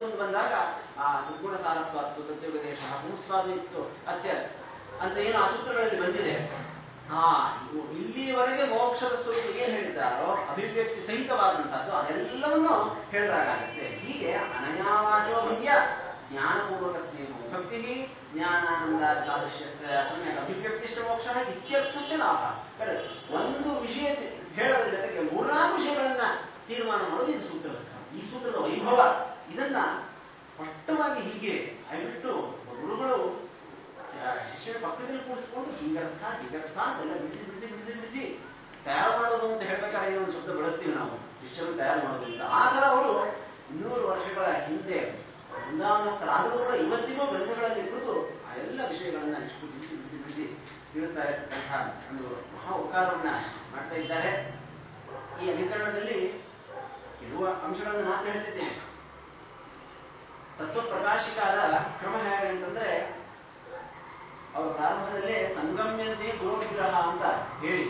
ಒಂದು ಬಂದಾಗ ಆ ದುರ್ಗುಣ ಸಾರಸ್ವಾತ್ತು ತತ್ವೋಪದೇಶ ಪುಂಸ್ವಾದಿತ್ತು ಅಸ್ಯ ಅಂತ ಏನು ಆ ಸೂತ್ರಗಳಲ್ಲಿ ಬಂದಿದೆ ಹಾ ಇವು ಇಲ್ಲಿಯವರೆಗೆ ಮೋಕ್ಷದ ಸ್ವರೂಪ ಏನ್ ಹೇಳಿದ್ದಾರೋ ಅಭಿವ್ಯಕ್ತಿ ಸಹಿತವಾದಂತಹದ್ದು ಅದೆಲ್ಲವನ್ನು ಹೇಳಿದಾಗತ್ತೆ ಹೀಗೆ ಅನಯಾವಾಚೋ ಭವ್ಯ ಜ್ಞಾನಪೂರ್ವಕ ಸ್ನೇಹ ಭಕ್ತಿ ಜ್ಞಾನಾನಂದ ಸಾದೃಶ್ಯ ಸಮ್ಯಕ್ ಅಭಿವ್ಯಕ್ತಿಷ್ಟ ಮೋಕ್ಷ ಇತ್ಯರ್ಥಸ್ಯ ಲಾಭ ಕರೆ ಒಂದು ವಿಷಯ ತಿ- ಹೇಳೋದ್ರ ಜೊತೆಗೆ ಮೂರ್ನಾಲ್ಕು ವಿಷಯಗಳನ್ನ ತೀರ್ಮಾನ ಮಾಡೋದು ಇದು ಸೂತ್ರದ ಕ್ರಮ. ಈ ಸೂತ್ರದ ವೈಭವ ಇದನ್ನ ಸ್ಪಷ್ಟವಾಗಿ ಹೀಗೆ ದಯವಿಟ್ಟು ಗುರುಗಳು ಆ, ಶಿಷ್ಯನ ಪಕ್ಕದಲ್ಲಿ ಕೂಡಿಸ್ಕೊಂಡು ಹೀಗರ್ಥ ಹೀಗರ್ಥ ಅಂತೆಲ್ಲ ಬಿಡಿಸಿ ಬಿಡಿಸಿ ಬಿಡಿಸಿ ಬಿಡಿಸಿ ತಯಾರು ಮಾಡೋದು ಅಂತ ಹೇಳ್ಬೇಕಾದ್ರೆ ಏನೋ ಒಂದು ಶಬ್ದ ಬಳಸ್ತೀವಿ ನಾವು ಶಿಷ್ಯರು ತಯಾರು ಮಾಡೋದು ಅಂತ ಆ ಥರ ಅವರು ಇನ್ನೂರು ವರ್ಷಗಳ ಹಿಂದೆ ವೃಂದಾವನಸ್ಥರಾದರೂ ಕೂಡ ಇವತ್ತಿಗೂ ಗ್ರಂಥಗಳಲ್ಲಿ ಕುರಿತು ಆ ಎಲ್ಲ ವಿಷಯಗಳನ್ನ ಇಷ್ಟು ಬಿಡಿಸಿ ಬಿಡಿಸಿ ಬಿಡಿಸಿ ತಿಳಿಸ್ತಾ ಇರ್ತಕ್ಕಂಥ ಒಂದು ಮಹಾ ಉಪಕಾರವನ್ನ ಮಾಡ್ತಾ ಇದ್ದಾರೆ ಈ ಅಧಿಕರಣದಲ್ಲಿ ಕೆಲವು ಅಂಶಗಳನ್ನು ಮಾತ್ರ ಹೇಳ್ತಿದ್ದೇನೆ ತತ್ವ ಪ್ರಕಾಶಿಕಾದ ಕ್ರಮ ಹೇಗೆ ಅಂತಂದ್ರೆ ಅವರು ಪ್ರಾರಂಭದಲ್ಲೇ ಸಂಗಮ್ಯಂತೆ ಗುರುವಿಗ್ರಹ ಅಂತ ಹೇಳಿ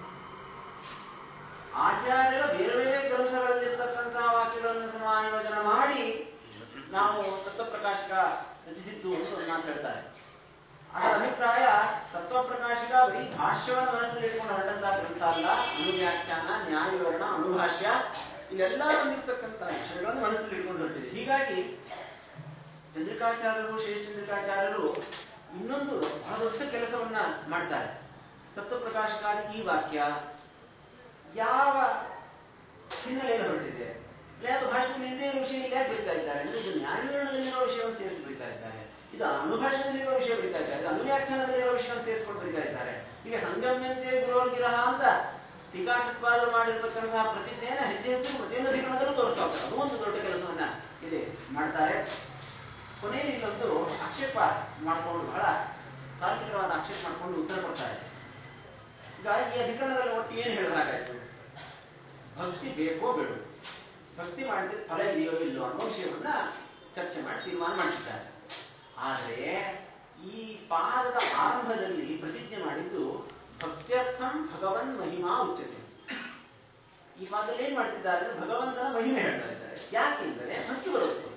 ಆಚಾರ್ಯರ ಬೇರೆ ಬೇರೆ ಗ್ರಂಥಗಳಲ್ಲಿರ್ತಕ್ಕಂತಹ ವಾಕ್ಯಗಳನ್ನು ಸಮಾಯೋಜನ ಮಾಡಿ ನಾವು ತತ್ವ ಪ್ರಕಾಶಕ ರಚಿಸಿದ್ದು ಅಂತ ಒಂದು ಮಾತು ಹೇಳ್ತಾರೆ ಅದರ ಅಭಿಪ್ರಾಯ ತತ್ವ ಪ್ರಕಾಶಕ ಬರೀ ಭಾಷ್ಯವನ್ನು ಮನಸ್ಸಲ್ಲಿ ಇಟ್ಕೊಂಡು ಹೊರಟಂತಹ ಗ್ರಂಥ ಅಲ್ಲ ಅನುವ್ಯಾಖ್ಯಾನ ನ್ಯಾಯವಿವರಣ ಅನುಭಾಷ್ಯ ಇವೆಲ್ಲ ಬಂದಿರತಕ್ಕಂಥ ವಿಷಯಗಳನ್ನು ಮನಸ್ಸಲ್ಲಿ ಇಟ್ಕೊಂಡು ಹೊರಟಿದೆ ಹೀಗಾಗಿ ಚಂದ್ರಿಕಾಚಾರ್ಯರು ಶೇಷಚಂದ್ರಿಕಾಚಾರ್ಯರು ಇನ್ನೊಂದು ಬಹಳ ದೊಡ್ಡ ಕೆಲಸವನ್ನ ಮಾಡ್ತಾರೆ ತತ್ವ ಪ್ರಕಾಶಕಾದಿ ಈ ವಾಕ್ಯ ಯಾವ ಹಿನ್ನೆಲೆಯಲ್ಲಿ ಹೊರಟಿದೆ ಯಾವ ಭಾಷೆಯಲ್ಲಿ ಇಲ್ಲದೆ ಇರೋ ವಿಷಯ ಇಲ್ಲಿ ಯಾಕೆ ಬರೀತಾ ಇದ್ದಾರೆ ಅಂದ್ರೆ ಇದು ನ್ಯಾಯವಿವರಣದಲ್ಲಿರೋ ವಿಷಯವನ್ನು ಸೇರಿಸಿ ಬರೀತಾ ಇದ್ದಾರೆ ಇದು ಅನುಭಾಷೆಯಲ್ಲಿರೋ ವಿಷಯ ಬರೀತಾ ಇದ್ದಾರೆ ಇದು ಅನುವ್ಯಾಖ್ಯಾನದಲ್ಲಿರೋ ವಿಷಯವನ್ನು ಸೇರಿಸ್ಕೊಂಡು ಬರೀತಾ ಇದ್ದಾರೆ ಈಗ ಸಂಗಮ್ಯಂತೆ ಗುರೋರ್ಗಿರಹ ಅಂತ ಟೀಕಾಟತ್ವಾದರು ಮಾಡಿರ್ತಕ್ಕಂತಹ ಪ್ರತಿಜ್ಞೆಯನ್ನ ಹೆಜ್ಜೆ ಹೆಜ್ಜೆ ಪ್ರತಿಯೊಂದು ಅಧಿಕರಣದಲ್ಲೂ ತೋರಿಸ್ತಾ ಹೋಗ್ತಾರೆ ಅದು ಒಂದು ದೊಡ್ಡ ಕೆಲಸವನ್ನ ಇಲ್ಲಿ ಮಾಡ್ತಾರೆ ಕೊನೆಯಲ್ಲಿ ಇಲ್ಲೊಂದು ಆಕ್ಷೇಪ ಮಾಡಿಕೊಂಡು ಬಹಳ ಸಾಹಸಿಕವಾದ ಆಕ್ಷೇಪ ಮಾಡಿಕೊಂಡು ಉತ್ತರ ಕೊಡ್ತಾರೆ ಈಗ ಈ ಅಧಿಕರಣದಲ್ಲಿ ಒಟ್ಟು ಏನು ಹೇಳಿದಾಗಾಯ್ತು ಭಕ್ತಿ ಬೇಕೋ ಬೇಡ ಭಕ್ತಿ ಮಾಡಿದ್ರೆ ಫಲ ಇದೆಯೋ ಇಲ್ಲೋ ಅನ್ನೋ ವಿಷಯವನ್ನ ಚರ್ಚೆ ಮಾಡಿ ತೀರ್ಮಾನ ಮಾಡಿದ್ದಾರೆ ಆದರೆ ಈ ಪಾದದ ಆರಂಭದಲ್ಲಿ ಪ್ರತಿಜ್ಞೆ ಮಾಡಿದ್ದು ಭಕ್ತ್ಯರ್ಥಂ ಭಗವನ್ ಮಹಿಮಾ ಉಚ್ಚತೆ ಈ ಪಾದದಲ್ಲಿ ಏನ್ ಮಾಡ್ತಿದ್ದಾರೆ ಅಂದ್ರೆ ಭಗವಂತನ ಮಹಿಮೆ ಹೇಳ್ತಾ ಇದ್ದಾರೆ ಯಾಕೆಂದರೆ ಭಕ್ತಿ ಬರೋದಕ್ಕೋಸ್ಕರ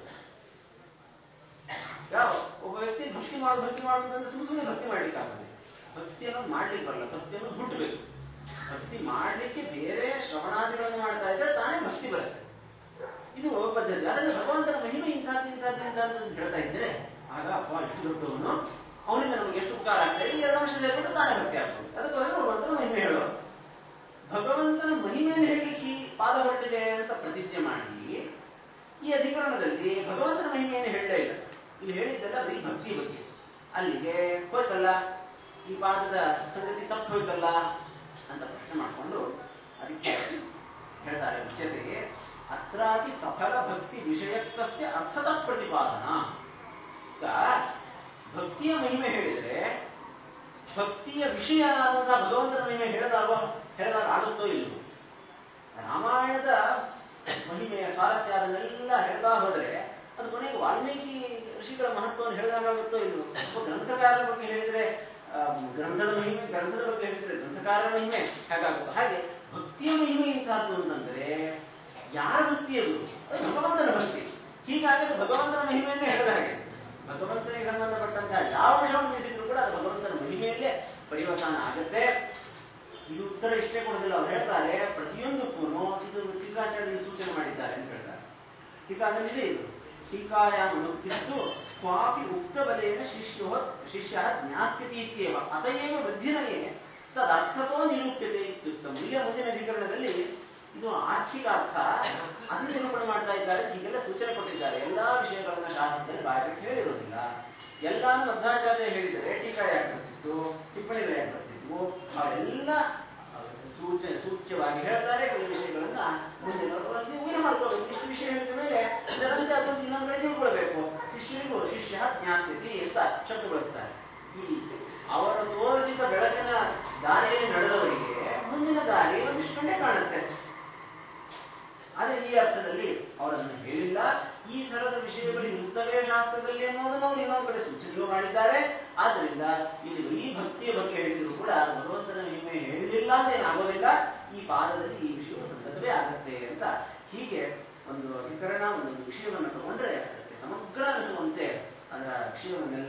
ಯಾವ ಒಬ್ಬ ವ್ಯಕ್ತಿ ಭಕ್ತಿ ಮಾಡು ಭಕ್ತಿ ಮಾಡು ಅಂತಂದ್ರೆ ಸುಮ್ಮನೆ ಸುಮ್ಮನೆ ಭಕ್ತಿ ಮಾಡ್ಲಿಕ್ಕೆ ಆಗೋದಿಲ್ಲ ಭಕ್ತಿಯನ್ನು ಮಾಡ್ಲಿಕ್ಕೆ ಬರಲ್ಲ ಭಕ್ತಿಯನ್ನು ಹುಟ್ಟಬೇಕು ಭಕ್ತಿ ಮಾಡ್ಲಿಕ್ಕೆ ಬೇರೆ ಶ್ರವಣಾದಿಗಳನ್ನು ಮಾಡ್ತಾ ಇದ್ರೆ ತಾನೇ ಭಕ್ತಿ ಬರುತ್ತೆ ಇದು ಪದ್ಧತಿ ಅದನ್ನ ಭಗವಂತನ ಮಹಿಮೆ ಇಂಥದ್ದು ಇಂಥದ್ದು ಇಂಥದ್ದು ಅಂತ ಹೇಳ್ತಾ ಇದ್ರೆ ಆಗ ಅಪ್ಪ ಎಷ್ಟು ದೊಡ್ಡವನು ಅವನಿಂದ ನಮಗೆ ಎಷ್ಟು ಉಪಕಾರ ಆಗ್ತದೆ ಈ ಎರಡು ಅಂಶ ಸೇರ್ಕೊಂಡು ತಾನೇ ಭಕ್ತಿ ಆಗ್ತದೆ ಅದಕ್ಕೋಸ್ಕರ ಭಗವಂತನ ಮಹಿಮೆ ಹೇಳೋ ಭಗವಂತನ ಮಹಿಮೆಯನ್ನು ಹೇಳಲಿಕ್ಕೆ ಈ ಪಾದ ಹೊರಟಿದೆ ಅಂತ ಪ್ರತಿಜ್ಞೆ ಮಾಡಿ ಈ ಅಧಿಕರಣದಲ್ಲಿ ಭಗವಂತನ ಮಹಿಮೆಯನ್ನು ಹೇಳಲೇ ಇಲ್ಲ ಇಲ್ಲಿ ಹೇಳಿದ್ದೆಲ್ಲ ಬರೀ ಭಕ್ತಿ ಬಗ್ಗೆ ಅಲ್ಲಿಗೆ ಹೋಯ್ತಲ್ಲ ಈ ಪಾದದ ಸಂಗತಿ ತಪ್ಪು ಹೋಯ್ತಲ್ಲ ಅಂತ ಪ್ರಶ್ನೆ ಮಾಡಿಕೊಂಡು ಅದಕ್ಕೆ ಹೇಳ್ತಾರೆ ಉಚ್ಚತೆಗೆ ಅತ್ರಾಪಿ ಸಫಲ ಭಕ್ತಿ ವಿಷಯತ್ವಸ್ಯ ಅರ್ಥದ ಪ್ರತಿಪಾದನ ಈಗ ಭಕ್ತಿಯ ಮಹಿಮೆ ಹೇಳಿದ್ರೆ ಭಕ್ತಿಯ ವಿಷಯ ಆದಂತಹ ಭಗವಂತನ ಮಹಿಮೆ ಹೇಳಿದಾಗ ಹೇಳಿದಾಗ ಆಗುತ್ತೋ ಇಲ್ಲವೋ ರಾಮಾಯಣದ ಮಹಿಮೆಯ ಸ್ವಾರಸ್ಯ ಅದನ್ನೆಲ್ಲ ಹೇಳ್ತಾ ಹೋದ್ರೆ ಅದು ಕೊನೆಗೆ ವಾಲ್ಮೀಕಿ ಋಷಿಗಳ ಮಹತ್ವವನ್ನು ಹೇಳಿದಾಗುತ್ತೋ ಇಲ್ವೋ ಒಬ್ಬ ಗ್ರಂಥಕಾರರ ಬಗ್ಗೆ ಹೇಳಿದ್ರೆ ಆ, ಗ್ರಂಥದ ಮಹಿಮೆ ಗ್ರಂಥದ ಬಗ್ಗೆ ಹೇಳಿದ್ರೆ ಗ್ರಂಥಕಾರರ ಮಹಿಮೆ ಹೇಗಾಗುತ್ತೋ ಹಾಗೆ ಭಕ್ತಿಯ ಮಹಿಮೆ ಇಂಥದ್ದು ಅಂತಂದ್ರೆ ಯಾರ ಭಕ್ತಿ ಅದು ಅದು ಭಗವಂತನ ಭಕ್ತಿ ಹೀಗಾಗಿ ಅದು ಭಗವಂತನ ಮಹಿಮೆಯನ್ನೇ ಹೇಳಿದ ಹಾಗೆ ಭಗವಂತನಿಗೆ ಸಂಬಂಧಪಟ್ಟಂತಹ ಯಾವ ವಿಷಯವನ್ನು ತಿಳಿಸಿದ್ರು ಕೂಡ ಅದು ಭಗವಂತನ ಮಹಿಮೆಯಲ್ಲೇ ಪರಿವರ್ತನ ಆಗುತ್ತೆ ಇದು ಉತ್ತರ ಇಷ್ಟೇ ಕೊಡೋದಿಲ್ಲ ಅವ್ರು ಹೇಳ್ತಾರೆ ಪ್ರತಿಯೊಂದಕ್ಕೂ ಇದು ಟೀಕಾಚಾರ್ಯರು ಸೂಚನೆ ಮಾಡಿದ್ದಾರೆ ಅಂತ ಹೇಳ್ತಾರೆ ಟೀಕಾದಲ್ಲಿ ಇದೆ ಇದು ಟೀಕಾಯಾಮ ಮುಕ್ತಿಸ್ತು ಕ್ವಾಪಿ ಉಕ್ತಬಲೇನ ಶಿಷ್ಯೋ ಶಿಷ್ಯ ಜ್ಞಾಸ್ಯತಿ ಇತ್ಯೇವ ಅತಯೇವ ವೃದ್ಧಿನಯೇ ತದರ್ಥತೋ ನಿರೂಪ್ಯತೆ ಇತ್ಯುತ್ತಮ ಈಗ ಮುಂದಿನ ಅಧಿಕರಣದಲ್ಲಿ ಇದು ಆರ್ಥಿಕ ಅರ್ಥ ಅದನ್ನು ನಿರೂಪಣೆ ಮಾಡ್ತಾ ಇದ್ದಾರೆ ಹೀಗೆಲ್ಲ ಸೂಚನೆ ಕೊಟ್ಟಿದ್ದಾರೆ ಎಲ್ಲಾ ವಿಷಯಗಳನ್ನ ಶಾಸ್ತ್ರದಲ್ಲಿ ಬಾಯ್ಬಿಟ್ಟು ಹೇಳಿರೋದಿಲ್ಲ ಎಲ್ಲಾನು ಮಧ್ವಾಚಾರ್ಯ ಹೇಳಿದರೆ ಟೀಕಾ ಯಾಕೆ ಬರ್ತಿತ್ತು ಟಿಪ್ಪಣಿಗಳು ಯಾಕೆ ಬರ್ತಿದ್ವು ಅವೆಲ್ಲ ಸೂಚ ಸೂಚ್ಯವಾಗಿ ಹೇಳ್ತಾರೆ ಕೆಲವು ವಿಷಯಗಳನ್ನ ಮುಂದಿನವರಲ್ಲಿ ಊಹೆ ಮಾಡ್ಕೋಬೇಕು ಇಷ್ಟು ವಿಷಯ ಹೇಳಿದ ಮೇಲೆ ಇದರಂತೆ ಅದೊಂದು ಇನ್ನೊಂದು ಕಡೆ ತಿಳ್ಕೊಳ್ಬೇಕು ಶಿಷ್ಯರಿಗೂ ಶಿಷ್ಯ ಜ್ಞಾಸ್ಯತಿ ಅಂತ ಶಬ್ದ ಬಳಸ್ತಾರೆ ಈ ಅವರು ತೋರಿಸಿದ ಬೆಳಕಿನ ದಾರಿಯಲ್ಲಿ ನಡೆದವರಿಗೆ ಮುಂದಿನ ದಾರಿ ಒಂದಿಷ್ಟು ಗಂಟೆ ಕಾಣುತ್ತೆ ಆದ್ರೆ ಈ ಅರ್ಥದಲ್ಲಿ ಅವರನ್ನು ಹೇಳಿಲ್ಲ ಈ ತರದ ವಿಷಯಗಳು ಇರುತ್ತವೆ ಶಾಸ್ತ್ರದಲ್ಲಿ ಅನ್ನೋದನ್ನು ಅವರು ಇನ್ನೊಂದು ಕಡೆ ಸೂಚನೆಯೂ ಮಾಡಿದ್ದಾರೆ ಆದ್ರಿಂದ ಇಲ್ಲಿ ಈ ಭಕ್ತಿಯ ಬಗ್ಗೆ ಹೇಳಿದ್ರು ಕೂಡ ಭಗವಂತನ ಮಹಿಮೆ ಹೇಳಿಲ್ಲ ಅಂತ ಏನಾಗೋದಿಲ್ಲ ಈ ಪಾದದಲ್ಲಿ ಈ ವಿಷಯವು ಸಂಗತವೇ ಆಗತ್ತೆ ಅಂತ ಹೀಗೆ ಒಂದು ಅಧಿಕರಣ ಒಂದೊಂದು ವಿಷಯವನ್ನು ತಗೊಂಡ್ರೆ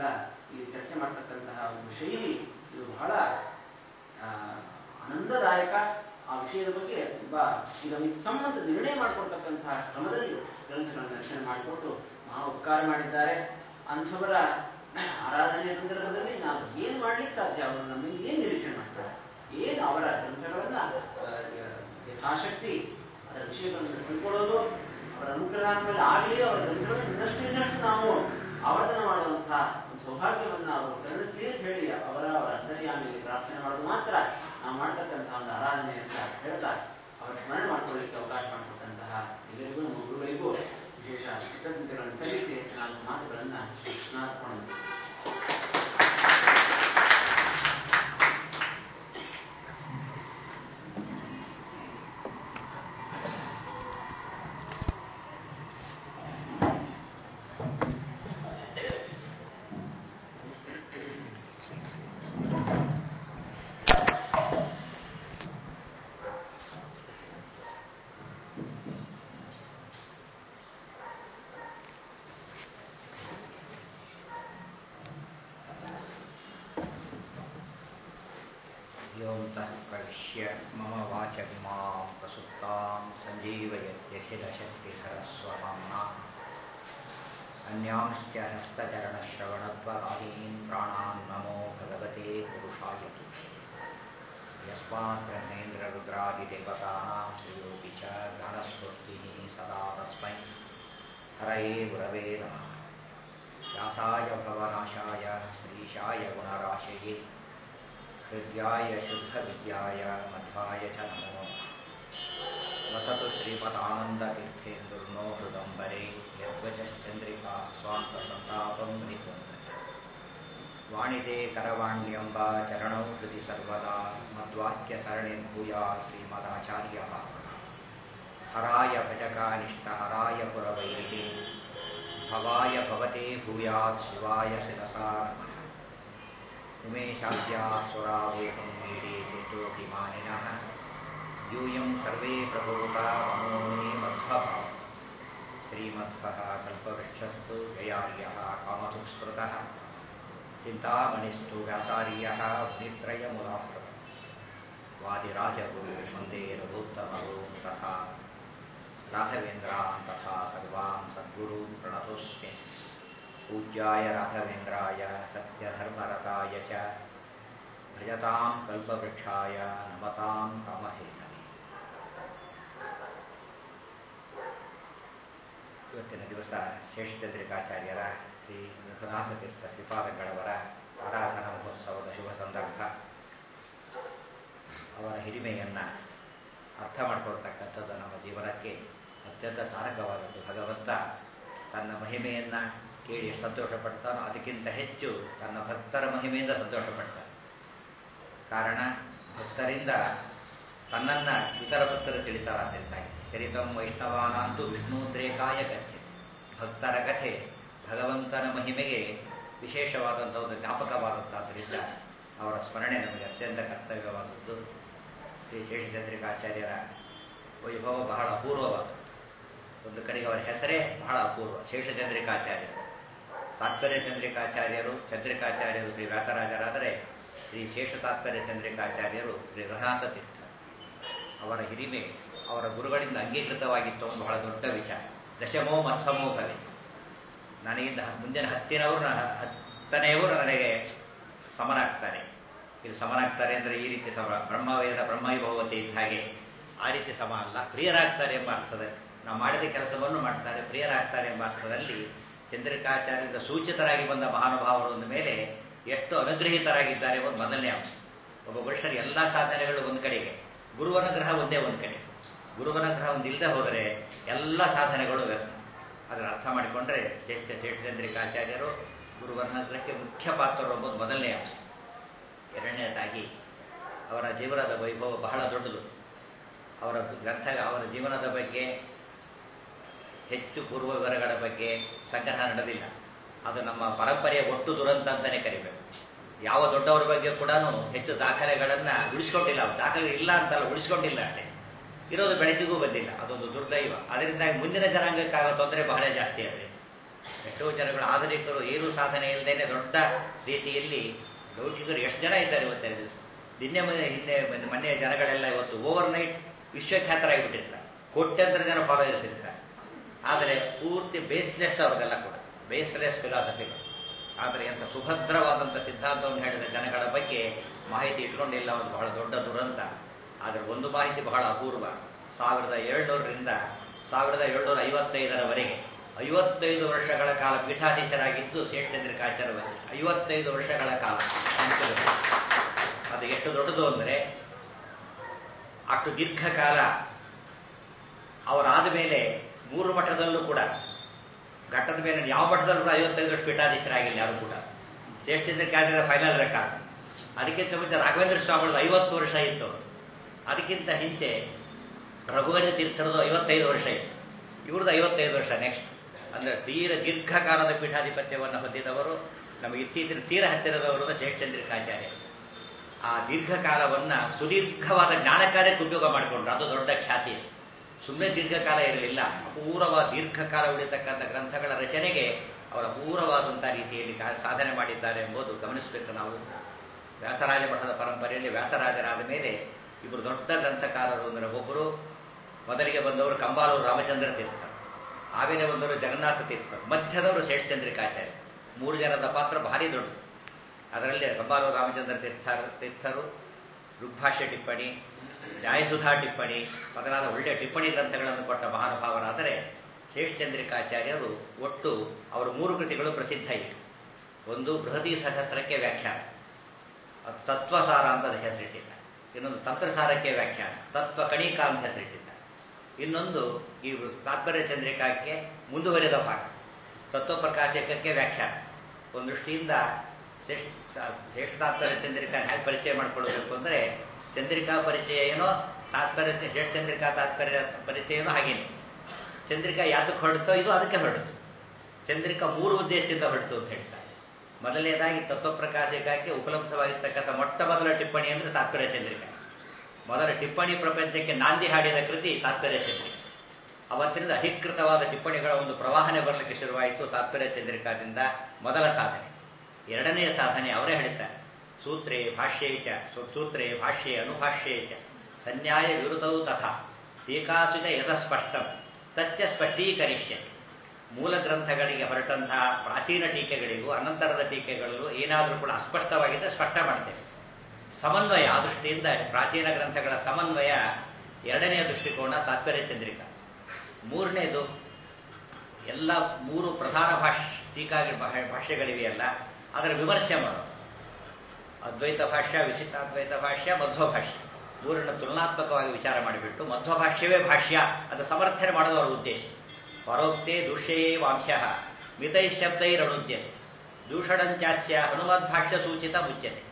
ನಾವೆಲ್ಲ ಈ ಚರ್ಚೆ ಮಾಡ್ತಕ್ಕಂತಹ ಒಂದು ಶೈಲಿ ಇದು ಬಹಳ ಆ, ಆನಂದದಾಯಕ ಆ ವಿಷಯದ ಬಗ್ಗೆ ತುಂಬಾ ಈಗ ಸಂಬಂಧ ನಿರ್ಣಯ ಮಾಡಿಕೊಡ್ತಕ್ಕಂತಹ ಕ್ರಮದಲ್ಲಿ ಗ್ರಂಥಗಳನ್ನು ರಚನೆ ಮಾಡಿಕೊಟ್ಟು ಮಹಾ ಉಪಕಾರ ಮಾಡಿದ್ದಾರೆ ಅಂಥವರ ಆರಾಧನೆಯ ಸಂದರ್ಭದಲ್ಲಿ ನಾವು ಏನು ಮಾಡ್ಲಿಕ್ಕೆ ಸಾಧ್ಯ ಅವರು ನಮ್ಮಿಂದ ಏನು ನಿರೀಕ್ಷೆ ಮಾಡ್ತಾರೆ ಏನು ಅವರ ಗ್ರಂಥಗಳನ್ನ ಆ, ಯಥಾಶಕ್ತಿ ಅದರ ವಿಷಯಗಳನ್ನು ತಿಳ್ಕೊಳ್ಳೋದು ಅವರ ಅನುಗ್ರಹ ಮೇಲೆ ಆಗಲಿ ಅವರ ಗ್ರಂಥಗಳನ್ನು ಇನ್ನಷ್ಟು ಇನ್ನಷ್ಟು ನಾವು ಆವರ್ತನ ಮಾಡುವಂತಹ ಒಂದು ಸೌಭಾಗ್ಯವನ್ನ ಅವರು ಕರುಣಿಸಲಿ ಅಂತ ಹೇಳಿ ಅವರ ಅವರ ಅಂತರ್ಯಾಮಿಗೆ ಪ್ರಾರ್ಥನೆ ಮಾಡೋದು ಮಾತ್ರ ನಾವು ಮಾಡ್ತಕ್ಕಂತಹ ಒಂದು ಆರಾಧನೆ ಅಂತ ಹೇಳ್ತಾ ಅವರ ಸ್ಮರಣೆ ಮಾಡ್ಕೊಳ್ಳಿಕ್ಕೆ ಅವಕಾಶ ಮಾಡಿಕೊಟ್ಟಂತಹ ಎಲ್ಲರಿಗೂ ನಮ್ಮ ಗುರುಗಳಿಗೂ ವಿಶೇಷ ಕೃತಜ್ಞತೆಗಳನ್ನು ಸಲ್ಲಿಸಿ ನಾಲ್ಕು ಮಾತುಗಳನ್ನ ಶ್ರೀ ಕೃಷ್ಣಾರ್ಪಣ योऽन्तः प्रविश्य मम वाचमिमां प्रसुप्तां सञ्जीवयत्यखिलशक्तिधरस्वधाम्ना अन्यांश्च हस्तचरणश्रवणत्वराहीन् प्राणान् नमो भगवते पुरुषाय तुभ्ये यस्मात् ब्रह्मेन्द्ररुद्रादिदेवतानां श्रेयोऽपि च ज्ञानस्फूर्तिः सदा तस्मै हरये गुरवे नमः व्यासाय भवनाशाय श्रीशाय गुणराशये हृद्याय शुद्धविद्याय मध्वाय च नमो नमः वसतु श्रीमदानन्दतीर्थेन्दुर्नो हृदम्बरे यद्वचश्चन्द्रिका स्वान्तसन्तापं विध्वन्तते वाणिते करवाण्यम्ब चरणौ हृदि सर्वदा मद्वाक्यसरणिर्भूयात् श्रीमदाचार्यभावना हराय भजकानिष्टहराय पुरवैरिणे भवाय भवते भूयात् शिवाय शिरसा नमः उमेशाद्यासुरावोहं मीडे चेतोऽभिमानिनः यूयं सर्वे प्रभूता मनो मे मध्वभाव श्रीमध्वः कल्पवृक्षस्तु जयार्यः कामसुस्मृतः चिन्तामणिस्तु व्यासार्यः मुनित्रयमुदाहृतः वादिराजगुरु वन्दे रघुत्तमगुरून् तथा राघवेन्द्रान् तथा सर्वान् सद्गुरून् प्रणतोऽस्मि पूज्याय राघवेन्द्राय सत्यधर्मरताय च भजतां कल्पवृक्षाय नमतां कामहेनवे ಇವತ್ತಿನ ದಿವಸ ಶೇಷಚಂದ್ರಿಕಾಚಾರ್ಯರ ಶ್ರೀ ರಘುನಾಥ ತೀರ್ಥ ಶ್ರೀಪಾದಗಳವರ ಆರಾಧನಾ ಮಹೋತ್ಸವದ ಶುಭ ಸಂದರ್ಭ ಅವರ ಹಿರಿಮೆಯನ್ನು ಅರ್ಥ ಮಾಡಿಕೊಳ್ತಕ್ಕಂಥದ್ದು ನಮ್ಮ ಜೀವನಕ್ಕೆ ಅತ್ಯಂತ ತಾರಕವಾದದ್ದು ಭಗವಂತ ತನ್ನ ಮಹಿಮೆಯನ್ನು ಕೇಳಿ ಎಷ್ಟು ಸಂತೋಷ ಪಡ್ತಾನೋ ಅದಕ್ಕಿಂತ ಹೆಚ್ಚು ತನ್ನ ಭಕ್ತರ ಮಹಿಮೆಯಿಂದ ಸಂತೋಷ ಪಡ್ತಾನೆ ಕಾರಣ ಭಕ್ತರಿಂದ ತನ್ನನ್ನ ಇತರ ಭಕ್ತರು ತಿಳಿತಾರಾದ್ದರಿಂದಾಗಿ ಚರಿತಂ ವೈಷ್ಣವಾನಂತೂ ವಿಷ್ಣುದ್ರೇಕಾಯ ಕಥೆ ಭಕ್ತರ ಕಥೆ ಭಗವಂತನ ಮಹಿಮೆಗೆ ವಿಶೇಷವಾದಂಥ ಒಂದು ಜ್ಞಾಪಕವಾದಂತಾದ್ದರಿಂದ ಅವರ ಸ್ಮರಣೆ ನಮಗೆ ಅತ್ಯಂತ ಕರ್ತವ್ಯವಾದದ್ದು ಶ್ರೀ ಶೇಷಚಂದ್ರಿಕಾಚಾರ್ಯರ ವೈಭವ ಬಹಳ ಅಪೂರ್ವವಾದದ್ದು ಒಂದು ಕಡೆಗೆ ಅವರ ಹೆಸರೇ ಬಹಳ ಅಪೂರ್ವ ಶೇಷಚಂದ್ರಿಕಾಚಾರ್ಯರು ತಾತ್ಪರ್ಯ ಚಂದ್ರಿಕಾಚಾರ್ಯರು ಚಂದ್ರಿಕಾಚಾರ್ಯರು ಶ್ರೀ ವ್ಯಾಸರಾಜರಾದರೆ ಶ್ರೀ ಶೇಷ ತಾತ್ಪರ್ಯ ಚಂದ್ರಿಕಾಚಾರ್ಯರು ಶ್ರೀ ರಘುನಾಥ ತೀರ್ಥ ಅವರ ಹಿರಿಮೆ ಅವರ ಗುರುಗಳಿಂದ ಅಂಗೀಕೃತವಾಗಿತ್ತು ಒಂದು ಬಹಳ ದೊಡ್ಡ ವಿಚಾರ ದಶಮೋ ಮತ್ಸಮೋ ಭವೆ ನನಗಿಂತ ಮುಂದಿನ ಹತ್ತಿನವರು ಹತ್ತನೆಯವರು ನನಗೆ ಸಮನಾಗ್ತಾರೆ ಇಲ್ಲಿ ಸಮನಾಗ್ತಾರೆ ಅಂದರೆ ಈ ರೀತಿ ಸಮ ಬ್ರಹ್ಮವೇದ ಬ್ರಹ್ಮೈಭವತಿ ಇದ್ದ ಹಾಗೆ ಆ ರೀತಿ ಸಮ ಅಲ್ಲ ಪ್ರಿಯರಾಗ್ತಾರೆ ಎಂಬ ಅರ್ಥದಲ್ಲಿ ನಾವು ಮಾಡಿದ ಕೆಲಸವನ್ನು ಮಾಡ್ತಾರೆ ಪ್ರಿಯರಾಗ್ತಾರೆ ಎಂಬ ಅರ್ಥದಲ್ಲಿ ಚಂದ್ರಿಕಾಚಾರ್ಯರಿಂದ ಸೂಚಿತರಾಗಿ ಬಂದ ಮಹಾನುಭಾವರು ಅಂದ ಮೇಲೆ ಎಷ್ಟು ಅನುಗ್ರಹಿತರಾಗಿದ್ದಾರೆ ಒಂದು ಮೊದಲನೇ ಅಂಶ ಒಬ್ಬ ಮನುಷ್ಯರ ಎಲ್ಲ ಸಾಧನೆಗಳು ಒಂದು ಕಡೆಗೆ ಗುರುವನುಗ್ರಹ ಒಂದೇ ಒಂದು ಕಡೆ ಗುರುವನುಗ್ರಹ ಒಂದು ಇಲ್ಲದೆ ಹೋದರೆ ಎಲ್ಲ ಸಾಧನೆಗಳು ವ್ಯರ್ಥ ಅದನ್ನು ಅರ್ಥ ಮಾಡಿಕೊಂಡ್ರೆ ಶ್ರೇಷ್ಠ ಶೇಷಚಂದ್ರಿಕಾಚಾರ್ಯರು ಗುರುವನುಗ್ರಹಕ್ಕೆ ಮುಖ್ಯ ಪಾತ್ರರು ಎಂಬುದು ಮೊದಲನೇ ಅಂಶ ಎರಡನೇದಾಗಿ ಅವರ ಜೀವನದ ವೈಭವ ಬಹಳ ದೊಡ್ಡದು ಅವರ ಗ್ರಂಥ ಅವರ ಜೀವನದ ಬಗ್ಗೆ ಹೆಚ್ಚು ಪೂರ್ವ ವಿವರಗಳ ಬಗ್ಗೆ ಸಂಗ್ರಹ ನಡೆದಿಲ್ಲ ಅದು ನಮ್ಮ ಪರಂಪರೆಯ ಒಟ್ಟು ದುರಂತ ಅಂತಾನೆ ಕರಿಬೇಕು ಯಾವ ದೊಡ್ಡವರ ಬಗ್ಗೆ ಕೂಡ ಹೆಚ್ಚು ದಾಖಲೆಗಳನ್ನ ಉಳಿಸ್ಕೊಂಡಿಲ್ಲ ದಾಖಲೆ ಇಲ್ಲ ಅಂತಲ್ಲ ಉಳಿಸ್ಕೊಂಡಿಲ್ಲ ಅಷ್ಟೇ ಇರೋದು ಬೆಳಕಿಗೂ ಬಂದಿಲ್ಲ ಅದೊಂದು ದುರ್ದೈವ ಅದರಿಂದ ಮುಂದಿನ ಜನಾಂಗಕ್ಕಾಗೋ ತೊಂದರೆ ಬಹಳ ಜಾಸ್ತಿ ಆದರೆ ಎಷ್ಟೋ ಎಷ್ಟೋ ಜನಗಳು ಆಧುನಿಕರು ಏನೂ ಸಾಧನೆ ಇಲ್ಲದೇನೆ ದೊಡ್ಡ ರೀತಿಯಲ್ಲಿ ಲೌಕಿಕರು ಎಷ್ಟು ಜನ ಇದ್ದಾರೆ ಇವತ್ತಿನ ದಿವಸ ನಿನ್ನೆ ಮೊನ್ನೆ ಹಿಂದೆ ಮೊನ್ನೆ- ಮೊನ್ನೆ ಜನಗಳೆಲ್ಲ ಇವತ್ತು ಓವರ್ ನೈಟ್ ವಿಶ್ವಖ್ಯಾತರಾಗಿಬಿಟ್ಟಿರ್ತಾರೆ ಕೋಟ್ಯಂತರ ಜನ ಫಾಲೋಯರ್ಸ್ ಇರ್ತಾರೆ ಆದರೆ ಪೂರ್ತಿ ಬೇಸ್ಲೆಸ್ ಅವ್ರಿಗೆಲ್ಲ ಕೂಡ ಬೇಸ್ಲೆಸ್ ಫಿಲಾಸಫಿಗಳು ಆದರೆ ಎಂಥ ಸುಭದ್ರವಾದಂಥ ಸಿದ್ಧಾಂತವನ್ನು ಹೇಳಿದ ಜನಗಳ ಬಗ್ಗೆ ಮಾಹಿತಿ ಇಟ್ಕೊಂಡಿಲ್ಲ ಒಂದು ಬಹಳ ದೊಡ್ಡ ದುರಂತ ಆದರೆ ಒಂದು ಮಾಹಿತಿ ಬಹಳ ಅಪೂರ್ವ ಸಾವಿರದ ಏಳ್ನೂರರಿಂದ ಸಾವಿರದ ಏಳ್ನೂರ ಐವತ್ತೈದರವರೆಗೆ ಐವತ್ತೈದು ವರ್ಷಗಳ ಕಾಲ ಪೀಠಾಧೀಶರಾಗಿದ್ದು ಶೇಷಚಂದ್ರಿಕಾಚಾರ್ಯ ವಸಿ ಐವತ್ತೈದು ವರ್ಷಗಳ ಕಾಲ ನೆನಪಿರಬೇಕು. ಅದು ಎಷ್ಟು ದೊಡ್ಡದು ಅಂದರೆ ಅಷ್ಟು ದೀರ್ಘಕಾಲ ಅವರಾದ ಮೇಲೆ ಮೂರು ಮಠದಲ್ಲೂ ಕೂಡ ಘಟ್ಟದ ಮೇಲೆ ಯಾವ ಮಠದಲ್ಲೂ ಕೂಡ ಐವತ್ತೈದು ವರ್ಷ ಪೀಠಾಧೀಶರಾಗಿಲ್ಲ ಯಾರು ಕೂಡ ಶ್ರೇಷ್ಠಚಂದ್ರಿಕಾಚಾರ್ಯ ಫೈನಲ್ ರೆಕಾರ್ಡ್ ಅದಕ್ಕಿಂತ ಮುಂಚೆ ರಾಘವೇಂದ್ರ ಸ್ವಾಮಿಗಳದ್ದು ಐವತ್ತು ವರ್ಷ ಇತ್ತು ಅದಕ್ಕಿಂತ ಹಿಂಚೆ ರಘುವರ ತೀರ್ಥರದು ಐವತ್ತೈದು ವರ್ಷ ಇತ್ತು ಇವ್ರದ್ದು ಐವತ್ತೈದು ವರ್ಷ ನೆಕ್ಸ್ಟ್ ಅಂದ್ರೆ ತೀರ ದೀರ್ಘಕಾಲದ ಪೀಠಾಧಿಪತ್ಯವನ್ನು ಹೊಂದಿದವರು ನಮಗೆ ಇತ್ತೀಚಿನ ತೀರ ಹತ್ತಿರದವರದ ಶೇಷಚಂದ್ರಿಕಾಚಾರ್ಯ ಆ ದೀರ್ಘಕಾಲವನ್ನ ಸುದೀರ್ಘವಾದ ಜ್ಞಾನ ಕಾರ್ಯಕ್ಕೆ ಉಪಯೋಗ ಮಾಡಿಕೊಂಡ್ರು ಅದು ದೊಡ್ಡ ಖ್ಯಾತಿ ಸುಮ್ಮನೆ ದೀರ್ಘಕಾಲ ಇರಲಿಲ್ಲ ಅಪೂರ್ವವಾದ ದೀರ್ಘಕಾಲ ಉಳಿತಕ್ಕಂಥ ಗ್ರಂಥಗಳ ರಚನೆಗೆ ಅವರ ಅಪೂರ್ವವಾದಂಥ ರೀತಿಯಲ್ಲಿ ಕಾ- ಸಾಧನೆ ಮಾಡಿದ್ದಾರೆ ಎಂಬುದು ಗಮನಿಸಬೇಕು ನಾವು ವ್ಯಾಸರಾಜ ಮಠದ ಪರಂಪರೆಯಲ್ಲಿ ವ್ಯಾಸರಾಜರಾದ ಮೇಲೆ ಇಬ್ಬರು ದೊಡ್ಡ ಗ್ರಂಥಕಾರರು ಅಂದರೆ ಒಬ್ಬರು ಮೊದಲಿಗೆ ಬಂದವರು ಕಂಬಾಲೂರು ರಾಮಚಂದ್ರ ತೀರ್ಥರು ಆಮೇಲೆ ಬಂದವರು ಜಗನ್ನಾಥ ತೀರ್ಥರು ಮಧ್ಯದವರು ಶೇಷಚಂದ್ರಿಕಾಚಾರ್ಯ ಮೂರು ಜನದ ಪಾತ್ರ ಭಾರಿ ದೊಡ್ಡದು ಅದರಲ್ಲಿ ಕಂಬಾಲೂರು ರಾಮಚಂದ್ರ ತೀರ್ಥ ತೀರ್ಥರು ಋಗ್ಭಾಷ್ಯ ಟಿಪ್ಪಣಿ ನ್ಯಾಯಸುಧಾ ಟಿಪ್ಪಣಿ ಮೊದಲಾದ ಒಳ್ಳೆಯ ಟಿಪ್ಪಣಿ ಗ್ರಂಥಗಳನ್ನು ಕೊಟ್ಟ ಮಹಾನುಭಾವರಾದರೆ ಶೇಷಚಂದ್ರಿಕಾಚಾರ್ಯರು ಒಟ್ಟು ಅವರ ಮೂರು ಕೃತಿಗಳು ಪ್ರಸಿದ್ಧ ಇವೆ ಒಂದು ಬೃಹತಿ ಸಹಸ್ರಕ್ಕೆ ವ್ಯಾಖ್ಯಾನ ಅದು ತತ್ವಸಾರ ಅಂತ ಅದಕ್ಕೆ ಹೆಸರಿಟ್ಟಿದ್ದಾರೆ ಇನ್ನೊಂದು ತಂತ್ರಸಾರಕ್ಕೆ ವ್ಯಾಖ್ಯಾನ ತತ್ವ ಕಣಿಕಾ ಅಂತ ಹೆಸರಿಟ್ಟಿದ್ದಾರೆ ಇನ್ನೊಂದು ಈ ತಾತ್ಪರ್ಯ ಚಂದ್ರಿಕಾಕ್ಕೆ ಮುಂದುವರೆದ ಭಾಗ ತತ್ವಪ್ರಕಾಶಕಕ್ಕೆ ವ್ಯಾಖ್ಯಾನ ಒಂದು ದೃಷ್ಟಿಯಿಂದ ಶ್ರೇಷ್ಠ ಶ್ರೇಷ್ಠ ತಾತ್ಪರ್ಯ ಚಂದ್ರಿಕಾ ಹೇಗೆ ಪರಿಚಯ ಮಾಡ್ಕೊಳ್ಬೇಕು ಅಂದರೆ ಚಂದ್ರಿಕಾ ಪರಿಚಯ ಏನೋ ತಾತ್ಪರ್ಯ ಶ್ರೇಷ್ಠ ಚಂದ್ರಿಕಾ ತಾತ್ಪರ್ಯ ಪರಿಚಯನೋ ಹಾಗೇನೆ ಚಂದ್ರಿಕಾ ಯಾತಕ್ಕೆ ಹೊರಡ್ತೋ ಇದು ಅದಕ್ಕೆ ಹೊರಡ್ತು ಚಂದ್ರಿಕಾ ಮೂರು ಉದ್ದೇಶದಿಂದ ಹೊರಡ್ತು ಅಂತ ಹೇಳ್ತಾರೆ ಮೊದಲನೇದಾಗಿ ತತ್ವಪ್ರಕಾಶಕಕ್ಕೆ ಉಪಲಬ್ಧವಾಗಿರ್ತಕ್ಕಂಥ ಮೊಟ್ಟ ಮೊದಲ ಟಿಪ್ಪಣಿ ಅಂದರೆ ತಾತ್ಪರ್ಯ ಚಂದ್ರಿಕಾ ಮೊದಲ ಟಿಪ್ಪಣಿ ಪ್ರಪಂಚಕ್ಕೆ ನಾಂದಿ ಹಾಡಿದ ಕೃತಿ ತಾತ್ಪರ್ಯ ಚಂದ್ರಿಕಾ ಅವತ್ತಿನಿಂದ ಅಧಿಕೃತವಾದ ಟಿಪ್ಪಣಿಗಳ ಒಂದು ಪ್ರವಾಹನೆ ಬರಲಿಕ್ಕೆ ಶುರುವಾಯಿತು ತಾತ್ಪರ್ಯ ಚಂದ್ರಿಕಾದಿಂದ ಮೊದಲ ಸಾಧನೆ ಎರಡನೆಯ ಸಾಧನೆ ಅವರೇ ಹೇಳ್ತಾರೆ ಸೂತ್ರೇ ಭಾಷ್ಯೇ ಚ ಸು- ಸೂತ್ರೇ ಭಾಷ್ಯೇ ಅನುಭಾಷ್ಯೇ ಚ ಸನ್ಯಾಯ ವಿರುದ್ಧವು ತಥಾ ಟೀಕಾಸುಚ ಯಥ ಸ್ಪಷ್ಟಂ ತಚ್ಚ ಸ್ಪಷ್ಟೀಕರಿಷ್ಯತೆ ಮೂಲ ಗ್ರಂಥಗಳಿಗೆ ಹೊರಟಂತಹ ಪ್ರಾಚೀನ ಟೀಕೆಗಳಿಗೂ ಅನಂತರದ ಟೀಕೆಗಳಿಗೂ ಏನಾದರೂ ಕೂಡ ಅಸ್ಪಷ್ಟವಾಗಿದ್ದರೆ ಸ್ಪಷ್ಟ ಮಾಡ್ತೇವೆ ಸಮನ್ವಯ ಆ ದೃಷ್ಟಿಯಿಂದ ಪ್ರಾಚೀನ ಗ್ರಂಥಗಳ ಸಮನ್ವಯ ಎರಡನೆಯ ದೃಷ್ಟಿಕೋನ ತಾತ್ಪರ್ಯ ಚಂದ್ರಿಕಾ ಮೂರನೇದು ಎಲ್ಲ ಮೂರು ಪ್ರಧಾನ ಭಾಷ್ ಟೀಕಾ ಭಾ- ಭಾಷ್ಯಗಳಿವೆಯಲ್ಲ ಅದರ ವಿಮರ್ಶೆ ಮಾಡೋದು ಅದ್ವೈತ ಭಾಷ್ಯ ವಿಶಿಷ್ಟಾದ್ವೈತ ಭಾಷ್ಯ ಮಧ್ವ ಭಾಷ್ಯ ಮೂರನ್ನು ತುಲನಾತ್ಮಕವಾಗಿ ವಿಚಾರ ಮಾಡಿಬಿಟ್ಟು ಮಧ್ವ ಭಾಷ್ಯವೇ ಭಾಷ್ಯ ಅದು ಸಮರ್ಥನೆ ಮಾಡೋದು ಅವರ ಉದ್ದೇಶ ಪರೋಕ್ತೆ ದೂಷ್ಯೇ ವಾಂಶಃ ಮಿತೈ ಶಬ್ದೈರನುದ್ಯತೆ ದೂಷಣಂಚಾಸ್ಯ ಹನುಮದ್ ಭಾಷ್ಯ ಸೂಚಿತ ಮುಚ್ಯತೆ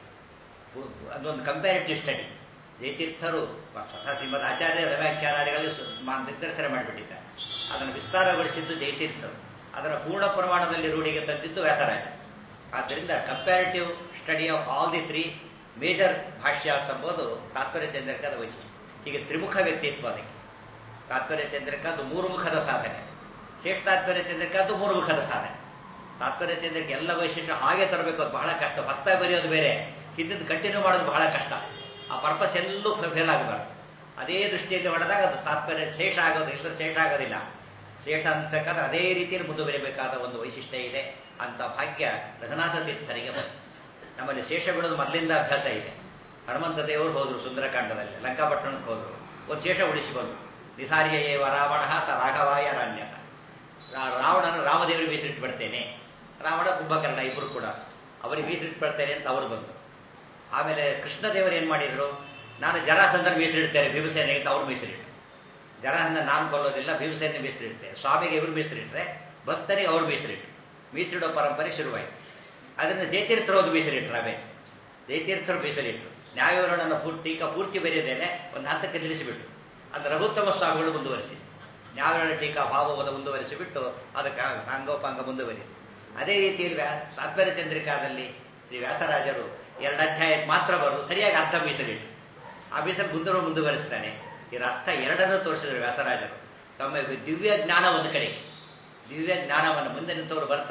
ಅದೊಂದು ಕಂಪ್ಯಾರಿಟಿವ್ ಸ್ಟಡಿ ಜಯತೀರ್ಥರು ಸ್ವತಃ ಶ್ರೀಮದ್ ಆಚಾರ್ಯ ರವ್ಯಾಖ್ಯಾನಾದಿಗಳಲ್ಲಿ ಸು- ಮಾ- ನಿರ್ದೇಶನ ಮಾಡಿಬಿಟ್ಟಿದ್ದಾರೆ ಅದನ್ನು ವಿಸ್ತಾರಗೊಳಿಸಿದ್ದು ಜಯತೀರ್ಥರು ಅದರ ಪೂರ್ಣ ಪ್ರಮಾಣದಲ್ಲಿ ರೂಢಿಗೆ ತಂದಿದ್ದು ವ್ಯಾಸರಾಜ ಆದ್ದರಿಂದ comparative study of all the three major bhashyas ಎಂಬುದು ತಾತ್ಪರ್ಯ ಚಂದ್ರಿಕಾದ ವೈಶಿಷ್ಟ್ಯ ಹೀಗೆ ತ್ರಿಮುಖ ವ್ಯಕ್ತಿತ್ವ ಅದಕ್ಕೆ ತಾತ್ಪರ್ಯ ಚಂದ್ರಿಕಾದ್ದು ಮೂರು ಮುಖದ ಸಾಧನೆ ಶ್ರೇಷ್ಠ ತಾತ್ಪರ್ಯ ಚಂದ್ರಿಕಾದ್ದು ಮೂರು ಮುಖದ ಸಾಧನೆ ತಾತ್ಪರ್ಯ ಚಂದ್ರಿಕೆ ಎಲ್ಲ ವೈಶಿಷ್ಟ್ಯ ಹಾಗೆ ತರಬೇಕು ಅದು ಬಹಳ ಕಷ್ಟ ಹೊಸ್ತಾಗಿ ಬರೆಯೋದು ಬೇರೆ ಹಿಂದಿದ್ದು ಕಂಟಿನ್ಯೂ ಮಾಡೋದು ಬಹಳ ಕಷ್ಟ ಆ ಪರ್ಪಸ್ ಎಲ್ಲೂ ಫೇಲ್ ಆಗಬಾರ್ದು ಅದೇ ದೃಷ್ಟಿಯಲ್ಲಿ ಹೊಡೆದಾಗ ಅದು ತಾತ್ಪರ್ಯ ಶೇಷ ಆಗೋದು ಇಲ್ಲದ್ರೆ ಶೇಷ ಆಗೋದಿಲ್ಲ ಶೇಷ ಅಂತಕ್ಕಂದ್ರೆ ಅದೇ ರೀತಿಯಲ್ಲಿ ಮುಂದುವರಿಬೇಕಾದ ಒಂದು ವೈಶಿಷ್ಟ್ಯ ಇದೆ ಅಂತ ಭಾಗ್ಯ ರಘುನಾಥ ತೀರ್ಥರಿಗೆ ಬಂತು ನಮ್ಮಲ್ಲಿ ಶೇಷ ಬಿಡೋದು ಮೊದಲಿಂದ ಅಭ್ಯಾಸ ಇದೆ ಹನುಮಂತ ದೇವರು ಹೋದ್ರು ಸುಂದರಕಾಂಡದಲ್ಲಿ ಲಂಕಾಪಟ್ಟಣಕ್ಕೆ ಹೋದ್ರು ಒಂದು ಶೇಷ ಉಳಿಸಿ ಬಂದು ನಿಸಾರ್ಯೇವ ರಾವಣ ಸ ರಾಘವಾಯ ರಾಣ್ಯತ ರಾ- ರಾವಣನ ರಾಮದೇವರಿಗೆ ಮೀಸಲಿಟ್ಟು ಬಿಡ್ತೇನೆ ರಾವಣ ಕುಂಭಕರ್ಣ ಇಬ್ಬರು ಕೂಡ ಅವರಿಗೆ ಮೀಸಲಿಟ್ಟು ಬಿಡ್ತೇನೆ ಅಂತ ಅವರು ಬಂದರು ಆಮೇಲೆ ಕೃಷ್ಣದೇವರು ಏನು ಮಾಡಿದ್ರು ನಾನು ಜರಾಸಂಧನ ಮೀಸಲಿಡ್ತೇನೆ ಭೀಮಸೇನೆಗೆ ಅಂತ ಅವ್ರು ಮೀಸಲಿಟ್ಟು ಜರಾಸಂಧ ನಾನು ಕೊಲ್ಲೋದಿಲ್ಲ ಭೀಮಸೇನೆ ಮೀಸಲಿಡ್ತೇನೆ ಸ್ವಾಮಿಗೆ ಇವರು ಮೀಸಲಿಟ್ರೆ ಭಕ್ತರಿಗೆ ಅವ್ರು ಮೀಸಲಿಟ್ಟು ಮೀಸಲಿಡೋ ಪರಂಪರೆ ಶುರುವಾಯಿತು ಅದರಿಂದ ಜಯತೀರ್ಥರು ಒಂದು ಮೀಸಲಿಟ್ರು ಅವೇ ಜಯತೀರ್ಥರು ಮೀಸಲಿಟ್ರು ನ್ಯಾಯವಿವರಣನ ಪೂರ್ತಿ ಟೀಕಾ ಪೂರ್ತಿ ಬರೆಯದೇನೆ ಒಂದು ಹಂತಕ್ಕೆ ನಿಲ್ಲಿಸಿಬಿಟ್ರು ಅದು ರಘುತ್ತಮ ಸ್ವಾಮಿಗಳು ಮುಂದುವರಿಸಿ ನ್ಯಾಯವಿವರಣ ಟೀಕಾ ಭಾವವನ್ನು ಮುಂದುವರಿಸಿಬಿಟ್ಟು ಅದಕ್ಕೆ ಸಾಂಗೋಪಾಂಗ ಮುಂದುವರಿಯಿತು ಅದೇ ರೀತಿಯಲ್ಲಿ ವ್ಯಾ ತಾತ್ಪರ್ಯ ಚಂದ್ರಿಕಾದಲ್ಲಿ ಶ್ರೀ ವ್ಯಾಸರಾಜರು ಎರಡು ಅಧ್ಯಾಯಕ್ಕೆ ಮಾತ್ರ ಬರೆದು ಸರಿಯಾಗಿ ಅರ್ಥ ಮೀಸಲಿಟ್ಟು ಆ ಮೀಸಲು ಮುಂದೆ ಮುಂದುವರಿಸ್ತಾನೆ ಇದರ ಅರ್ಥ ಎರಡನ್ನೂ ತೋರಿಸಿದ್ರು ವ್ಯಾಸರಾಜರು ತಮ್ಮ ದಿವ್ಯ ಜ್ಞಾನ ಒಂದು ಕಡೆ ದಿವ್ಯ ಜ್ಞಾನವನ್ನು ಮುಂದೆ ನಿಂತವರು ಬರ್ತಾರೆ